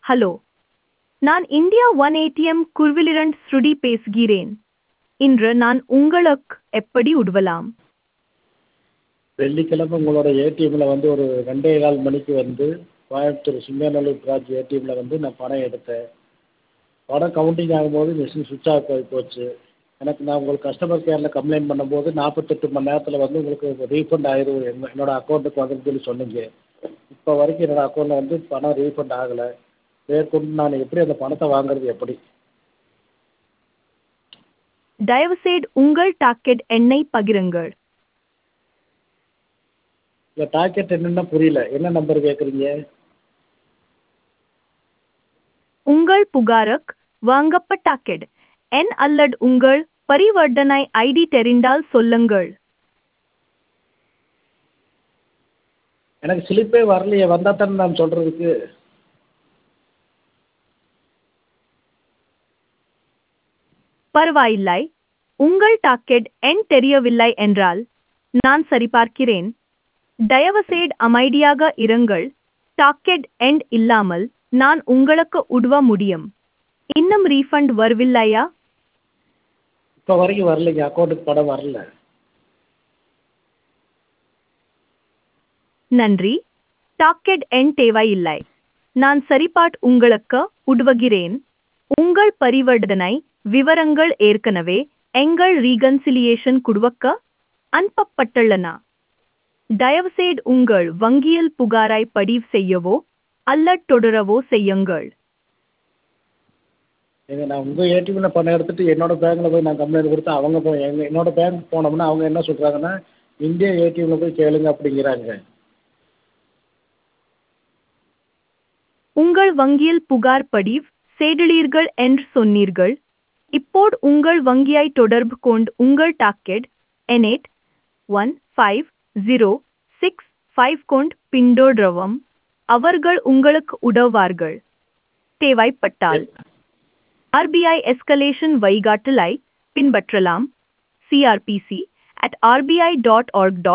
hello நான் India one ATM குர்விலிரண்ட் ஸ்ருடி பேசுகிறேன் இன்று நான் உங்களுக்கு எப்படி உதவலாம் வெள்ளிக்கிழமை உங்களோட ஏடிஎம்மில் வந்து ஒரு ரெண்டே கால் மணிக்கு வந்து கோயம்புத்தூர் சிங்காநல்லூர் பிரான்ச் ஏடிஎம்மில் வந்து நான் பணம் எடுத்தேன் பணம் கவுண்டிங் ஆகும்போது மிஷின் சுவிட்ச் ஆஃப் ஆகி போச்சு எனக்கு நான் உங்களுக்கு கஸ்டமர் கேரில் கம்ப்ளைண்ட் பண்ணும்போது நாற்பத்தெட்டு மணி நேரத்தில் வந்து உங்களுக்கு ரீஃபண்ட் ஆயிடும் என்ன என்னோட அக்கௌண்ட்டுக்கு வந்துன்னு சொல்லி சொன்னீங்க இப்போ வரைக்கும் என்னோட அக்கௌண்ட்டில் வந்து பணம் ரீஃபண்ட் ஆகலை மேற்கொண்டு நான் எப்படி அந்த பணத்தை வாங்குறது எப்படி தயவுசெய்து உங்கள் டாக்கெட் எண்ணை பகிருங்கள் இந்த டாக்கெட் என்னென்ன புரியல என்ன நம்பர் கேட்குறீங்க உங்கள் புகாருக்கு வாங்கப்பட்ட டாக்கெட் எண் அல்லது உங்கள் பரிவர்த்தனை ஐடி தெரிந்தால் சொல்லுங்கள் எனக்கு ஸ்லிப்பே வரலையே வந்தால் தானே நான் சொல்கிறதுக்கு பரவாயில்லை உங்கள் டாக்கெட் எண் தெரியவில்லை என்றால் நான் சரிபார்க்கிறேன் தயவுசெய்து அமைதியாக இருங்கள் டாக்கெட் எண் இல்லாமல் நான் உங்களுக்கு உதவ முடியும் இன்னும் ரீஃபண்ட் வரவில்லையா இப்போ வரைக்கும் வரலைங்க அக்கௌண்ட்டுக்கு பணம் வரல நன்றி டாக்கெட் எண் தேவையில்லை நான் சரிபார்த்து உங்களுக்கு உதவுகிறேன் உங்கள் பரிவர்த்தனை விவரங்கள் ஏற்கனவே எங்கள் ரீகன்சிலியேஷன் குழுவுக்கு அனுப்பப்பட்டுள்ளன தயவுசெய்து உங்கள் வங்கியில் புகாரை பதிவு செய்யவோ அல்லது தொடரவோ செய்யுங்கள் ஏங்க நான் உங்கள் ஏடிஎம்மில் பணம் எடுத்துகிட்டு என்னோட பேங்க்கில் போய் நான் கம்ப்ளைண்ட் கொடுத்தா அவங்க போய் எங்கள் என்னோட பேங்க் போனோம்னா அவங்க என்ன சொல்கிறாங்கன்னா இந்தியா ஏடிஎம்மில் போய் கேளுங்க அப்படிங்கிறாங்க உங்கள் வங்கியில் புகார் பதிவு செய்துள்ளீர்கள் என்று சொன்னீர்கள் இப்போது உங்கள் வங்கியை தொடர்பு கொண்டு உங்கள் டாக்கெட் என்எட் one five zero six five கொண்டு பின்தொடரவும் அவர்கள் உங்களுக்கு உதவுவார்கள் தேவைப்பட்டால் ஆர்பிஐ எஸ்கலேஷன் வழிகாட்டலை பின்பற்றலாம் CRPC at RBI dot org dot